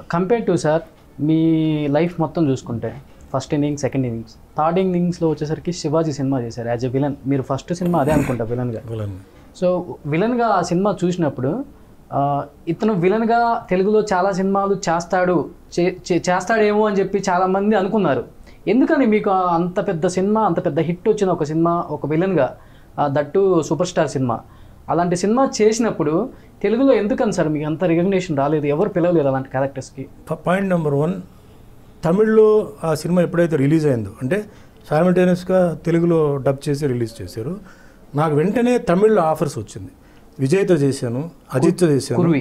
Compare to sir మీ life మొత్తం చూసుకుంటే first innings second innings third ఇన్నింగ్స్లో వచ్చేసరికి శివాజీ సినిమా చేశారు యాజ్ ఎ విలన్ మీరు ఫస్ట్ సినిమా అదే అనుకుంటా విలన్గా విలన్ సో విలన్గా ఆ సినిమా చూసినప్పుడు ఆ, ఇతను విలన్గా తెలుగులో చాలా సినిమాలు చేస్తాడు చే- చే- చేస్తాడేమో అని చెప్పి చాలామంది అనుకున్నారు ఎందుకని మీకు ఆ అంత పెద్ద సినిమా అంత పెద్ద హిట్ వచ్చిన ఒక సినిమా ఒక విలన్గా దట్టు సూపర్ స్టార్ సినిమా అలాంటి సినిమా చేసినప్పుడు తెలుగులో ఎందుకని సార్ మీకు అంత రికగ్నేషన్ రాలేదు ఎవరు పిలవలేదు అలాంటి క్యారెక్టర్స్కి పాయింట్ నెంబర్ వన్ తమిళ్లో ఆ సినిమా ఎప్పుడైతే రిలీజ్ అయిందో అంటే సైమల్టేనియస్గా తెలుగులో డబ్ చేసి రిలీజ్ చేశారు నాకు వెంటనే తమిళ్లో ఆఫర్స్ వచ్చింది విజయ్తో చేశాను అజిత్తో చేశాను కుర్వి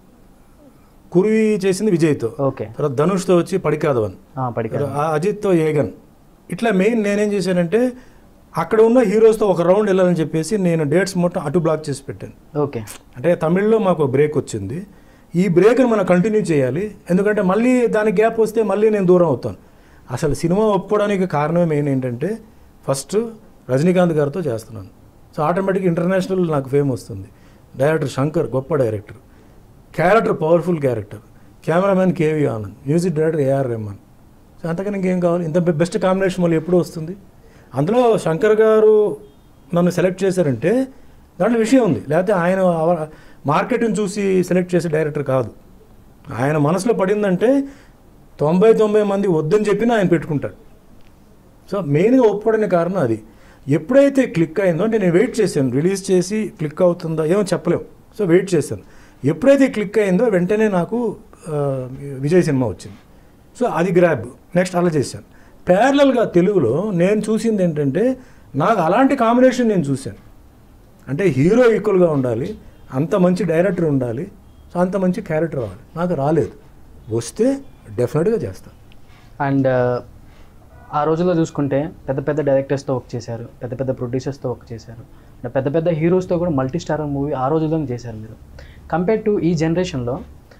కుర్వి చేసింది విజయ్తో ఓకే తర్వాత ధనుష్తో వచ్చి పడికాదవన్ పడికారు ఆ అజిత్తో ఏగన్ ఇట్లా మెయిన్ నేనేం చేశానంటే అక్కడ ఉన్న హీరోస్తో ఒక రౌండ్ వెళ్ళాలని చెప్పేసి నేను డేట్స్ మొత్తం అటు బ్లాక్ చేసి పెట్టాను ఓకే అంటే తమిళ్లో మాకు బ్రేక్ వచ్చింది ఈ బ్రేక్ని మనం కంటిన్యూ చేయాలి ఎందుకంటే మళ్ళీ దాని గ్యాప్ వస్తే మళ్ళీ నేను దూరం అవుతాను అసలు సినిమా ఒప్పుకోవడానికి కారణం మెయిన్ ఏంటంటే ఫస్ట్ రజనీకాంత్ గారితో చేస్తున్నాను సో ఆటోమేటిక్ ఇంటర్నేషనల్ నాకు ఫేమ్ వస్తుంది డైరెక్టర్ శంకర్ గొప్ప director character powerful character cameraman KV Anand music director AR Rahman so అంతకన్నా ఇంకేం కావాలి ఇంత బెస్ట్ కాంబినేషన్ మళ్ళీ ఎప్పుడు వస్తుంది అందులో శంకర్ గారు నన్ను సెలెక్ట్ చేశారంటే దాంట్లో విషయం ఉంది లేకపోతే ఆయన అవ- మార్కెట్ని చూసి సెలెక్ట్ చేసే డైరెక్టర్ కాదు ఆయన మనసులో పడిందంటే తొంభై తొంభై మంది వద్దని చెప్పినా ఆయన పెట్టుకుంటాడు సో మెయిన్గా ఒప్పుకోవడానికి కారణం అది ఎప్పుడైతే క్లిక్ అయిందో అంటే నేను వెయిట్ చేశాను రిలీజ్ చేసి క్లిక్ అవుతుందా ఏమో చెప్పలేము సో వెయిట్ చేశాను ఎప్పుడైతే క్లిక్ అయిందో వెంటనే నాకు ఆ, విజయ్ సినిమా వచ్చింది సో అది గ్రాబ్ నెక్స్ట్ అలా చేశాను ప్యారలల్గా తెలుగులో నేను చూసింది ఏంటంటే నాకు అలాంటి కాంబినేషన్ నేను చూశాను అంటే హీరో ఈక్వల్గా ఉండాలి అంత మంచి డైరెక్టర్ ఉండాలి సో అంత మంచి క్యారెక్టర్ రావాలి నాకు రాలేదు వస్తే డెఫినెట్గా చేస్తాను అండ్ ఆ రోజుల్లో చూసుకుంటే పెద్ద పెద్ద డైరెక్టర్స్తో వర్క్ చేశారు పెద్ద పెద్ద ప్రొడ్యూసర్స్తో వర్క్ చేశారు అండ్ పెద్ద పెద్ద హీరోస్తో కూడా మల్టీ స్టార్ మూవీ ఆ రోజుల్లోనే చేశారు మీరు కంపేర్ టు ఈ జనరేషన్లో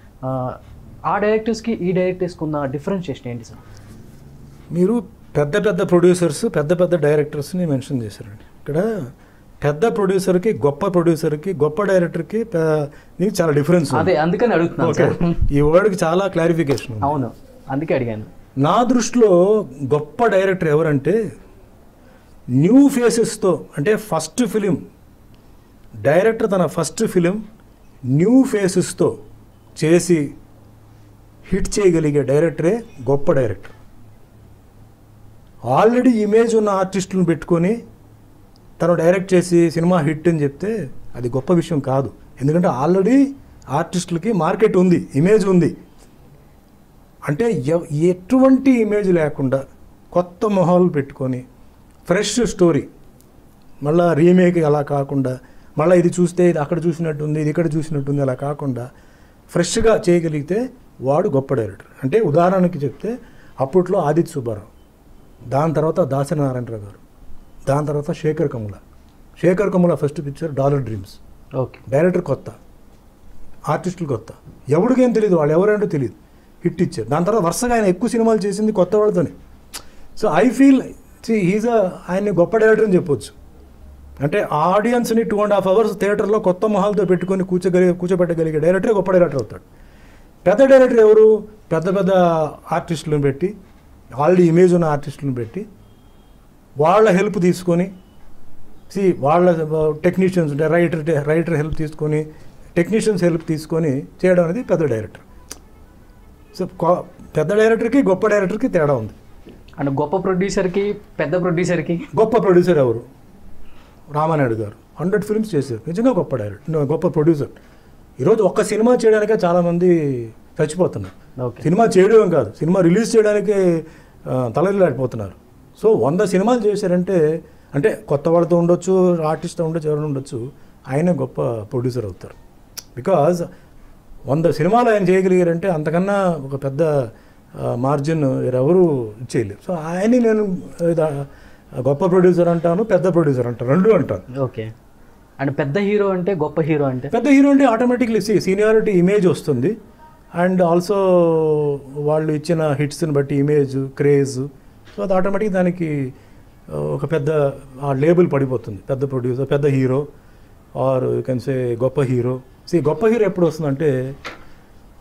ఆ డైరెక్టర్స్కి ఈ డైరెక్టర్స్కి ఉన్న డిఫరెన్షియేషన్ ఏంటి సార్ మీరు పెద్ద పెద్ద ప్రొడ్యూసర్స్ పెద్ద పెద్ద డైరెక్టర్స్ని మెన్షన్ చేశారండి ఇక్కడ పెద్ద ప్రొడ్యూసర్కి గొప్ప ప్రొడ్యూసర్కి గొప్ప డైరెక్టర్కి పే- దీనికి చాలా డిఫరెన్స్ ఉంది. అదే అందుకని అడుగుతున్నాను ఓకే సార్ ఈ వర్డ్కి చాలా క్లారిఫికేషన్ ఉంది అవును అందుకే అడిగాను నా దృష్టిలో గొప్ప డైరెక్టర్ ఎవరంటే న్యూ ఫేసెస్తో అంటే ఫస్ట్ ఫిలిం డైరెక్టర్ తన ఫస్ట్ ఫిలిం న్యూ ఫేసెస్తో చేసి హిట్ చేయగలిగే డైరెక్టరే గొప్ప డైరెక్టర్ ఆల్రెడీ ఇమేజ్ ఉన్న ఆర్టిస్టులను పెట్టుకొని తను డైరెక్ట్ చేసి సినిమా హిట్ అని చెప్తే అది గొప్ప విషయం కాదు ఎందుకంటే ఆల్రెడీ ఆర్టిస్టులకి మార్కెట్ ఉంది ఇమేజ్ ఉంది అంటే ఎవ్- ఎటువంటి ఇమేజ్ లేకుండా కొత్త మొహాలు పెట్టుకొని ఫ్రెష్ స్టోరీ మళ్ళా రీమేక్ అలా కాకుండా మళ్ళీ ఇది చూస్తే ఇది అక్కడ చూసినట్టుంది ఇది ఇక్కడ చూసినట్టుంది అలా కాకుండా ఫ్రెష్గా చేయగలిగితే వాడు గొప్ప డైరెక్టర్ అంటే ఉదాహరణకి చెప్తే అప్పట్లో ఆదిత్య సుబ్బారావు దాని తర్వాత దాసరి నారాయణరావు గారు దాని తర్వాత Shekhar Kammula Shekhar Kammula first picture dollar dreams okay director కొత్త ఆర్టిస్టులు కొత్త ఎవరికేం తెలియదు వాళ్ళు ఎవరంటో తెలియదు హిట్ ఇచ్చారు దాని తర్వాత వరుసగా ఆయన ఎక్కువ సినిమాలు చేసింది కొత్త వాళ్ళతోనే సో ఐ ఫీల్ హీజ్ ఆయన్ని గొప్ప డైరెక్టర్ అని చెప్పొచ్చు అంటే ఆడియన్స్ని టూ అండ్ హాఫ్ అవర్స్ థియేటర్లో కొత్త మొహాలతో పెట్టుకొని కూర్చోగలిగే కూర్చోబెట్టగలిగే డైరెక్టర్ గొప్ప డైరెక్టర్ అవుతాడు పెద్ద డైరెక్టర్ ఎవరు పెద్ద పెద్ద ఆర్టిస్టులను పెట్టి ఆల్రెడీ ఇమేజ్ ఉన్న ఆర్టిస్టులను పెట్టి వాళ్ళ హెల్ప్ తీసుకొని సి వాళ్ళ టెక్నీషియన్స్ అంటే రైటర్ రైటర్ హెల్ప్ తీసుకొని టెక్నీషియన్స్ హెల్ప్ తీసుకొని చేయడం అనేది పెద్ద డైరెక్టర్ సో కొ- పెద్ద డైరెక్టర్కి గొప్ప డైరెక్టర్కి తేడా ఉంది అండ్ గొప్ప ప్రొడ్యూసర్కి పెద్ద ప్రొడ్యూసర్కి గొప్ప ప్రొడ్యూసర్ ఎవరు రామానాయుడు గారు హండ్రెడ్ ఫిల్మ్స్ చేశారు నిజంగా గొప్ప డైరెక్టర్ గొప్ప ప్రొడ్యూసర్ ఈరోజు ఒక్క సినిమా చేయడానికే చాలామంది చచ్చిపోతున్నారు ఓకే సినిమా చేయడం కాదు సినిమా రిలీజ్ చేయడానికి తలదిలాడిపోతున్నారు సో వంద సినిమాలు చేశారంటే అంటే కొత్త వాళ్ళతో ఉండొచ్చు ఆర్టిస్ట్ ఉండొచ్చు ఎవరైనా ఉండొచ్చు ఆయనే గొప్ప ప్రొడ్యూసర్ అవుతారు బికాజ్ వంద సినిమాలు ఆయన చేయగలిగారంటే అంతకన్నా ఒక పెద్ద మార్జిన్ ఎవరు చేయలేరు సో ఆయన్ని నేను ఇది, గొప్ప ప్రొడ్యూసర్ అంటాను పెద్ద ప్రొడ్యూసర్ అంటాను రెండు అంటాను ఓకే అండ్ పెద్ద హీరో అంటే గొప్ప హీరో అంటే పెద్ద హీరో అంటే ఆటోమేటిక్లీ సీనియారిటీ ఇమేజ్ వస్తుంది అండ్ ఆల్సో వాళ్ళు ఇచ్చిన హిట్స్ని బట్టి ఇమేజ్ క్రేజ్ సో అది ఆటోమేటిక్ దానికి ఆ, ఒక పెద్ద ఆ లేబుల్ పడిపోతుంది పెద్ద ప్రొడ్యూసర్ పెద్ద hero or you can say గొప్ప హీరో సి గొప్ప హీరో ఎప్పుడు వస్తుందంటే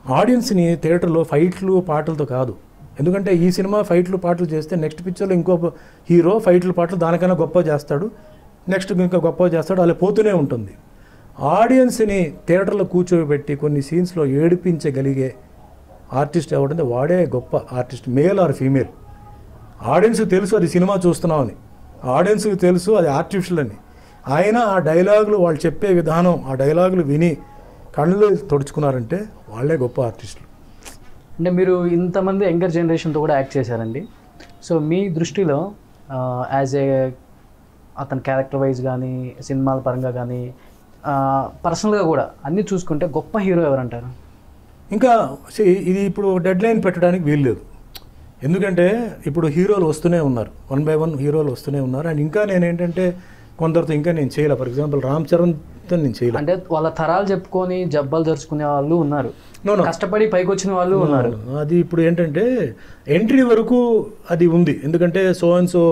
ఆడియన్స్ని థియేటర్లో ఫైట్లు పాటలతో కాదు ఎందుకంటే ఈ సినిమా ఫైట్లు పాటలు చేస్తే నెక్స్ట్ పిక్చర్లో ఇంకో హీరో ఫైట్లు పాటలు దానికన్నా గొప్ప చేస్తాడు నెక్స్ట్ ఇంకా గొప్ప చేస్తాడు అలా పోతూనే ఉంటుంది ఆడియన్స్ని థియేటర్లో కూర్చోబెట్టి కొన్ని సీన్స్లో ఏడిపించగలిగే ఆర్టిస్ట్ ఎవడంటే వాడే గొప్ప ఆర్టిస్ట్ మేల్ ఆర్ ఫీమేల్ ఆడియన్స్కి తెలుసు అది సినిమా చూస్తున్నామని ఆడియన్స్కి తెలుసు అది ఆర్టిఫిషియల్ అని ఆయన ఆ డైలాగులు వాళ్ళు చెప్పే విధానం ఆ డైలాగులు విని కళ్ళు తొడుచుకున్నారంటే వాళ్ళే గొప్ప ఆర్టిస్టులు అంటే మీరు ఇంతమంది యంగర్ జనరేషన్తో కూడా యాక్ట్ చేశారండి సో మీ దృష్టిలో యాజ్ ఏ అతని క్యారెక్టర్ వైజ్ కానీ సినిమాల పరంగా కానీ పర్సనల్గా కూడా అన్నీ చూసుకుంటే గొప్ప హీరో ఎవరంటారు ఇంకా see, ఇది ఇప్పుడు డెడ్ లైన్ పెట్టడానికి వీలు లేదు ఎందుకంటే ఇప్పుడు హీరోలు వస్తూనే ఉన్నారు వన్ బై వన్ హీరోలు వస్తూనే ఉన్నారు అండ్ ఇంకా నేను ఏంటంటే కొందరితో ఇంకా నేను చేయలే ఫర్ ఎగ్జాంపుల్ రామ్ చరణ్తో నేను చేయలే అంటే వాళ్ళ తరాలు చెప్పుకొని జబ్బాలు జరుచుకునే వాళ్ళు ఉన్నారు No, no. కష్టపడి పైకి వచ్చిన వాళ్ళు ఉన్నారు అది ఇప్పుడు ఏంటంటే ఎంట్రీ వరకు అది ఉంది ఎందుకంటే సో అండ్ సో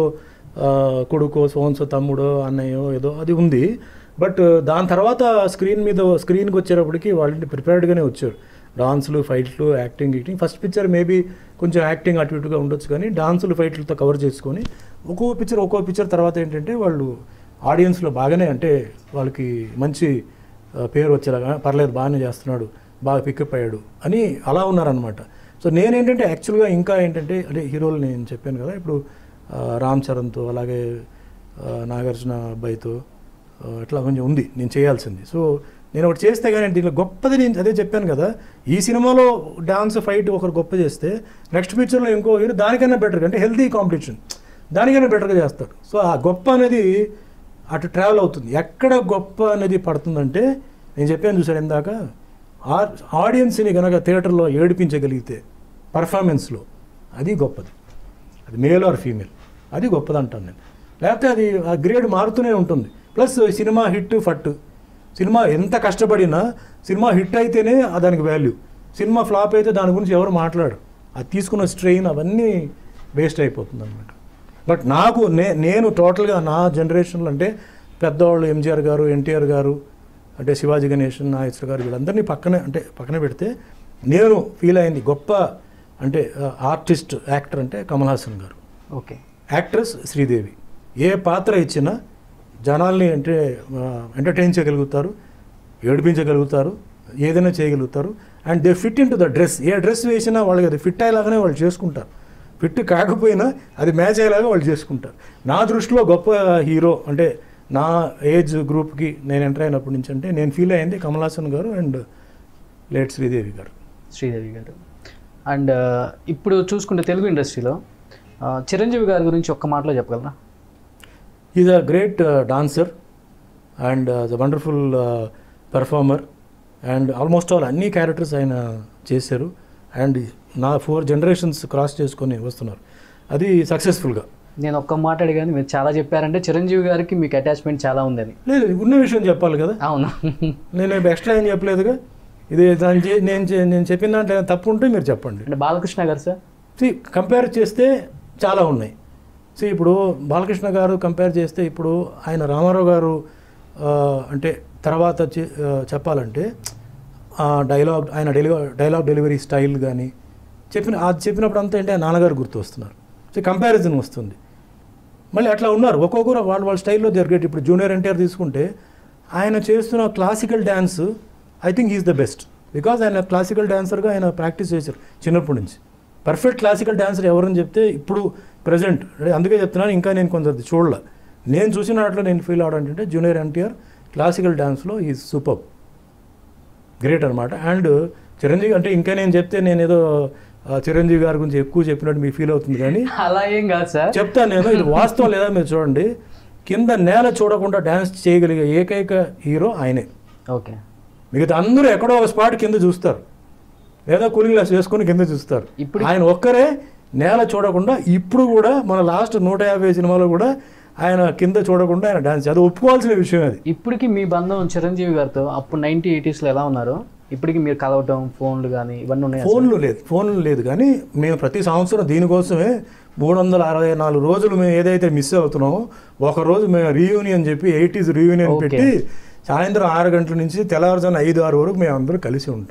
కొడుకో సో అండ్ సో తమ్ముడో అన్నయ్యో ఏదో అది ఉంది బట్ దాని తర్వాత స్క్రీన్ మీద స్క్రీన్కి వచ్చేటప్పటికి వాళ్ళని ప్రిపేర్డ్గానే వచ్చారు డాన్సులు ఫైట్లు యాక్టింగ్ గిక్టింగ్ ఫస్ట్ పిక్చర్ మేబీ కొంచెం యాక్టింగ్ అటు ఇటుగా ఉండొచ్చు కానీ డాన్సులు ఫైట్లతో కవర్ చేసుకొని ఒక్కో పిక్చర్ ఒక్కో పిక్చర్ తర్వాత ఏంటంటే వాళ్ళు ఆడియన్స్లో బాగానే అంటే వాళ్ళకి మంచి ఆ, పేరు వచ్చేలాగా పర్లేదు బాగానే చేస్తున్నాడు బాగా పికప్ అయ్యాడు అని అలా ఉన్నారనమాట సో నేనేంటంటే యాక్చువల్గా ఇంకా ఏంటంటే అంటే హీరోలు నేను చెప్పాను కదా ఇప్పుడు ఆ, రామ్ చరణ్తో అలాగే ఆ, నాగార్జున అబ్బాయితో ఆ, అట్లా కొంచెం ఉంది నేను చేయాల్సింది సో నేను ఒకటి చేస్తే కానీ దీంట్లో గొప్పది నేను అదే చెప్పాను కదా ఈ సినిమాలో డాన్స్ ఫైట్ ఒకరు గొప్ప చేస్తే నెక్స్ట్ పిక్చర్లో ఇంకో హీరో దానికన్నా బెటర్ అంటే హెల్తీ కాంపిటీషన్ దానికన్నా బెటర్గా చేస్తాడు సో ఆ గొప్ప అనేది అటు ట్రావెల్ అవుతుంది ఎక్కడ గొప్ప అనేది పడుతుందంటే నేను చెప్పాను చూసాను ఇందాక ఆ- ఆడియన్స్ని కనుక థియేటర్లో ఏడిపించగలిగితే పర్ఫార్మెన్స్లో అది గొప్పది అది మేల్ ఆర్ ఫీమేల్ అది గొప్పది అంటాను నేను లేకపోతే అది ఆ గ్రేడ్ మారుతూనే ఉంటుంది ప్లస్ సినిమా హిట్ ఫట్ సినిమా ఎంత కష్టపడినా సినిమా హిట్ అయితేనే ఆ దానికి వాల్యూ సినిమా ఫ్లాప్ అయితే దాని గురించి ఎవరు మాట్లాడరు అది తీసుకున్న స్ట్రెయిన్ అవన్నీ వేస్ట్ అయిపోతుంది అనమాట బట్ నాకు నే నేను టోటల్గా నా జనరేషన్లో అంటే పెద్దవాళ్ళు ఎంజిఆర్ గారు ఎన్టీఆర్ గారు అంటే శివాజీ గణేషన్ నాగేశ్వర గారు వీళ్ళందరినీ పక్కనే అంటే పక్కన పెడితే నేను ఫీల్ అయింది గొప్ప అంటే ఆర్టిస్ట్ యాక్టర్ అంటే కమల్ హాసన్ గారు ఓకే యాక్ట్రెస్ శ్రీదేవి ఏ పాత్ర ఇచ్చినా జనాల్ని అంటే ఎంటర్టైన్ చేయగలుగుతారు ఏడిపించగలుగుతారు ఏదైనా చేయగలుగుతారు and they fit in to the dress ఏ డ్రెస్ వేసినా వాళ్ళకి అది ఫిట్ అయ్యేలాగానే వాళ్ళు చేసుకుంటారు ఫిట్ కాకపోయినా అది మ్యాచ్ అయ్యేలాగా వాళ్ళు చేసుకుంటారు నా దృష్టిలో గొప్ప హీరో అంటే నా ఏజ్ గ్రూప్కి నేను ఎంటర్ అయినప్పటి నుంచి అంటే నేను ఫీల్ అయింది కమల్ హాసన్ గారు అండ్ లేట్ శ్రీదేవి గారు శ్రీదేవి గారు అండ్ ఇప్పుడు చూసుకుంటే తెలుగు ఇండస్ట్రీలో ఆ, చిరంజీవి గారి గురించి ఒక్క మాటలో చెప్పగలరా is a great dancer and the wonderful performer and almost all అన్ని క్యారెక్టర్స్ ఆయన చేశారు అండ్ నా ఫోర్ జనరేషన్స్ క్రాస్ చేసుకొని వస్తున్నారు అది సక్సెస్ఫుల్గా నేను ఒక్క మాట అడిగాను మీరు చాలా చెప్పారంటే చిరంజీవి గారికి మీకు అటాచ్మెంట్ చాలా ఉందని లేదు ఉన్న విషయం చెప్పాలి కదా అవును నేను ఎక్స్ట్రా ఏం చెప్పలేదుగా ఇది దాని చే- నేను చే- నేను చెప్పిన దాంట్లో ఏదైనా తప్పు ఉంటే మీరు చెప్పండి అంటే బాలకృష్ణ గారు సార్ సి కంపేర్ చేస్తే చాలా ఉన్నాయి సి ఇప్పుడు బాలకృష్ణ గారు కంపేర్ చేస్తే ఇప్పుడు ఆయన రామారావు గారు ఆ, అంటే తర్వాత చె- ఆ, చెప్పాలంటే ఆ డైలాగ్ ఆయన డెలివరీ డైలాగ్ డెలివరీ స్టైల్ కానీ చెప్పిన అది చెప్పినప్పుడు అంతా ఏంటి ఆయన నాన్నగారు గుర్తు వస్తున్నారు సో కంపారిజన్ వస్తుంది మళ్ళీ అట్లా ఉన్నారు ఒక్కొక్కరు వాళ్ళ వాళ్ళ స్టైల్లో జరిగేటి ఇప్పుడు జూనియర్ ఎన్టీఆర్ తీసుకుంటే ఆయన చేస్తున్న classical dance I think is the best because ఆయన క్లాసికల్ డాన్సర్గా ఆయన ప్రాక్టీస్ చేశారు చిన్నప్పటి నుంచి పర్ఫెక్ట్ క్లాసికల్ డాన్సర్ ఎవరని చెప్తే ఇప్పుడు ప్రజెంట్ అందుకే చెప్తున్నాను ఇంకా నేను కొంత చూడలే నేను చూసిన వాటిలో నేను ఫీల్ అవడంటే జూనియర్ ఎన్టీఆర్ క్లాసికల్ డాన్స్లో ఈ సూపర్ గ్రేట్ అనమాట అండ్ చిరంజీవి అంటే ఇంకా నేను చెప్తే నేను ఏదో ఆ, చిరంజీవి గారి గురించి ఎక్కువ చెప్పినట్టు మీకు ఫీల్ అవుతుంది కానీ అలా ఏం కాదు సార్ చెప్తాను నేను ఇది వాస్తవం లేదా మీరు చూడండి కింద నేల చూడకుండా డ్యాన్స్ చేయగలిగే ఏకైక హీరో ఆయనే ఓకే మిగతా అందరూ ఎక్కడో ఒక స్పాట్ కింద చూస్తారు లేదా కూలింగ్ గ్లాస్ వేసుకొని కింద చూస్తారు ఇప్పుడు- ఆయన ఒక్కరే నేల చూడకుండా ఇప్పుడు కూడా మన లాస్ట్ నూట యాభై సినిమాలో కూడా ఆయన కింద చూడకుండా ఆయన డాన్స్ అది ఒప్పుకోవాల్సిన విషయం అది ఇప్పటికి మీ బంధం చిరంజీవి గారితో అప్పుడు నైన్టీ ఎయిటీస్లో ఎలా ఉన్నారో ఇప్పటికి మీరు కలవటం ఫోన్లు కానీ ఇవన్నీ ఉన్నాయి ఫోన్లు లేదు ఫోన్లు లేదు కానీ మేము ప్రతి సంవత్సరం దీనికోసమే మూడు వందల అరవై నాలుగు రోజులు మేము ఏదైతే మిస్ అవుతున్నామో ఒక రోజు మేము రీయూనియన్ చెప్పి ఎయిటీస్ రీయూనియన్ Okay. పెట్టి సాయంత్రం ఆరు గంటల నుంచి తెల్లవారుజామున ఐదు ఆరు వరకు మేము అందరూ కలిసి ఉంటాం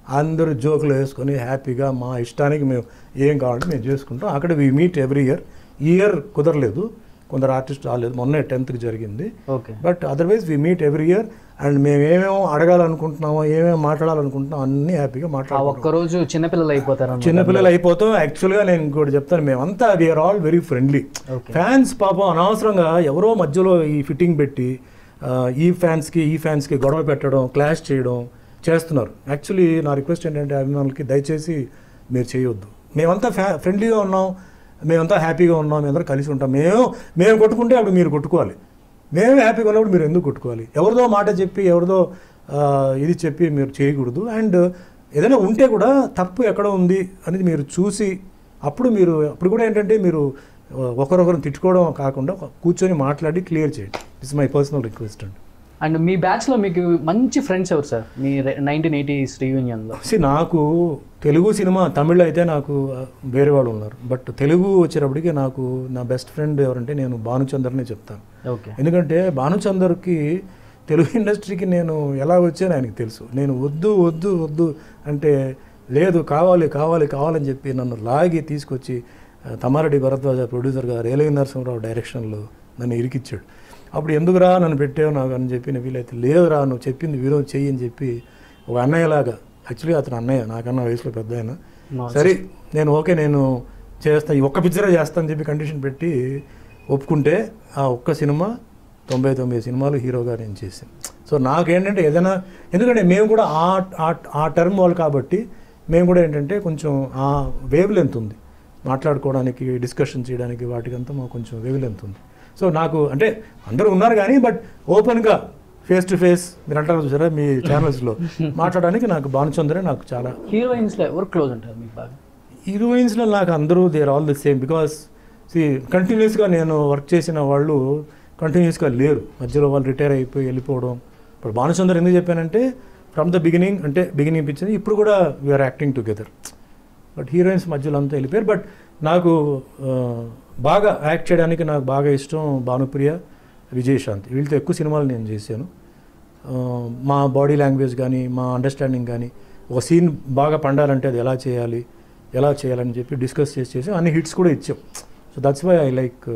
అందరూ జోకులు వేసుకొని హ్యాపీగా మా ఇష్టానికి మేము ఏం కావాలంటే మేము చేసుకుంటాం అక్కడ వి మీట్ ఎవ్రీ ఇయర్ ఈ ఇయర్ కుదరలేదు కొందరు ఆర్టిస్ట్ రాలేదు మొన్నే టెన్త్కి జరిగింది okay but otherwise we meet every year and మేము ఏమేమో అడగాలనుకుంటున్నామో ఏమేమో మాట్లాడాలనుకుంటున్నామో అన్నీ హ్యాపీగా ఆ మాట్లాడుకుంటాం ఒక్కరోజు చిన్నపిల్లలు అయిపోతారు చిన్నపిల్లలు అయిపోతాం యాక్చువల్గా నేను ఇంకోటి చెప్తాను మేమంతా we are all very friendly Okay. Fans పాపం అనవసరంగా ఎవరో మధ్యలో ఈ ఫిట్టింగ్ పెట్టి ఆ, ఈ ఫ్యాన్స్కి ఈ ఫ్యాన్స్కి గొడవ పెట్టడం క్లాష్ చేయడం చేస్తున్నారు యాక్చువల్లీ నా రిక్వెస్ట్ ఏంటంటే అభిమానులకి దయచేసి మీరు చేయొద్దు మేమంతా ఫ్యా ఫ్రెండ్లీగా ఉన్నాం మేమంతా హ్యాపీగా ఉన్నాం మేమందరం కలిసి ఉంటాం మేము మేము కొట్టుకుంటే అప్పుడు మీరు కొట్టుకోవాలి మేము హ్యాపీగా ఉన్నప్పుడు మీరు ఎందుకు కొట్టుకోవాలి ఎవరిదో మాట చెప్పి ఎవరిదో ఆ, ఇది చెప్పి మీరు చేయకూడదు అండ్ ఏదైనా ఉంటే కూడా తప్పు ఎక్కడ ఉంది అనేది మీరు చూసి అప్పుడు మీరు అప్పుడు కూడా ఏంటంటే మీరు ఆ, ఒకరొకరు తిట్టుకోవడం కాకుండా కూర్చొని మాట్లాడి క్లియర్ చేయండి ఇట్స్ మై పర్సనల్ రిక్వెస్ట్ అండి అండ్ మీ బ్యాచ్ లో మీకు మంచి ఫ్రెండ్స్ ఎవరు సార్ మీ నైన్టీన్ ఎయిటీస్ రీయూనియన్ లో See, నాకు తెలుగు సినిమా తమిళ్ అయితే నాకు ఆ, వేరే వాళ్ళు ఉన్నారు బట్ తెలుగు వచ్చేటప్పటికి నాకు నా బెస్ట్ ఫ్రెండ్ ఎవరంటే నేను భానుచందర్నే చెప్తాను ఓకే ఎందుకంటే భానుచందర్కి తెలుగు ఇండస్ట్రీకి నేను ఎలా వచ్చానో ఆయనకి తెలుసు నేను వద్దు వద్దు వద్దు అంటే లేదు కావాలి కావాలి కావాలని చెప్పి నన్ను లాగి తీసుకొచ్చి ఆ, తమ్మారెడ్డి భరద్వాజ ప్రొడ్యూసర్గా రేలవి నరసింహరావు డైరెక్షన్లో నన్ను ఇరికిచ్చాడు అప్పుడు ఎందుకురా నన్ను పెట్టావు నాకు అని చెప్పి నేను వీలైతే లేదురా నువ్వు చెప్పింది విరోధ్ చెయ్యి అని చెప్పి ఒక అన్నయ్యలాగా యాక్చువల్లీ అతను అన్నయ్య నాకన్నా వయసులో పెద్ద ఆయన No, సరే నేను ఓకే నేను చేస్తా ఈ ఒక్క పిక్చరే చేస్తా అని చెప్పి కండిషన్ పెట్టి ఒప్పుకుంటే ఆ ఒక్క సినిమా తొంభై తొమ్మిది సినిమాలు హీరోగా నేను చేశాను సో నాకేంటంటే ఏదైనా ఎందుకంటే మేము కూడా ఆ ఆ- ఆ టర్మ్ వాళ్ళు కాబట్టి మేము కూడా ఏంటంటే కొంచెం ఆ వేవ్ లెంత్ ఉంది మాట్లాడుకోవడానికి డిస్కషన్ చేయడానికి వాటికంతా మాకు కొంచెం వేవ్ లెంత్ ఉంది సో నాకు అంటే అందరూ ఉన్నారు కానీ బట్ ఓపెన్గా ఫేస్ టు ఫేస్ మీరు అంటారు చూసారా మీ ఛానల్స్లో మాట్లాడడానికి నాకు భానుచంద్రే నాకు చాలా హీరోయిన్స్ లో ఎవరు క్లోజ్ ఉంటారు మీకు బాగా హీరోయిన్స్లో నాకు అందరూ they are all the same because సి కంటిన్యూస్గా నేను వర్క్ చేసిన వాళ్ళు కంటిన్యూస్గా లేరు మధ్యలో వాళ్ళు రిటైర్ అయిపోయి వెళ్ళిపోవడం ఇప్పుడు భానుచందర్ ఎందుకు చెప్పానంటే ఫ్రమ్ ద బిగినింగ్ అంటే బిగినింగ్ పిచ్చింది ఇప్పుడు కూడా we are acting together but heroines మధ్యలో అంతా వెళ్ళిపోయారు బట్ నాకు ఆ, బాగా యాక్ట్ చేయడానికి నాకు బాగా ఇష్టం భానుప్రియ విజయశాంతి వీళ్ళతో ఎక్కువ సినిమాలు నేను చేశాను ఆ, మా బాడీ లాంగ్వేజ్ కానీ మా అండర్స్టాండింగ్ కానీ ఒక సీన్ బాగా పండాలంటే అది ఎలా చేయాలి ఎలా చేయాలని చెప్పి డిస్కస్ చేసి చేసి అన్ని హిట్స్ కూడా ఇచ్చాం so that's why I like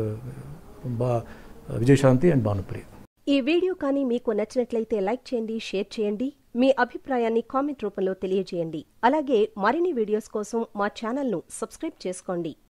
బా విజయశాంతి అండ్ భానుప్రియ ఈ వీడియో కానీ మీకు నచ్చినట్లయితే లైక్ చేయండి షేర్ చేయండి మీ అభిప్రాయాన్ని కామెంట్ రూపంలో తెలియజేయండి అలాగే మరిన్ని వీడియోస్ కోసం మా ఛానల్ను సబ్స్క్రైబ్ చేసుకోండి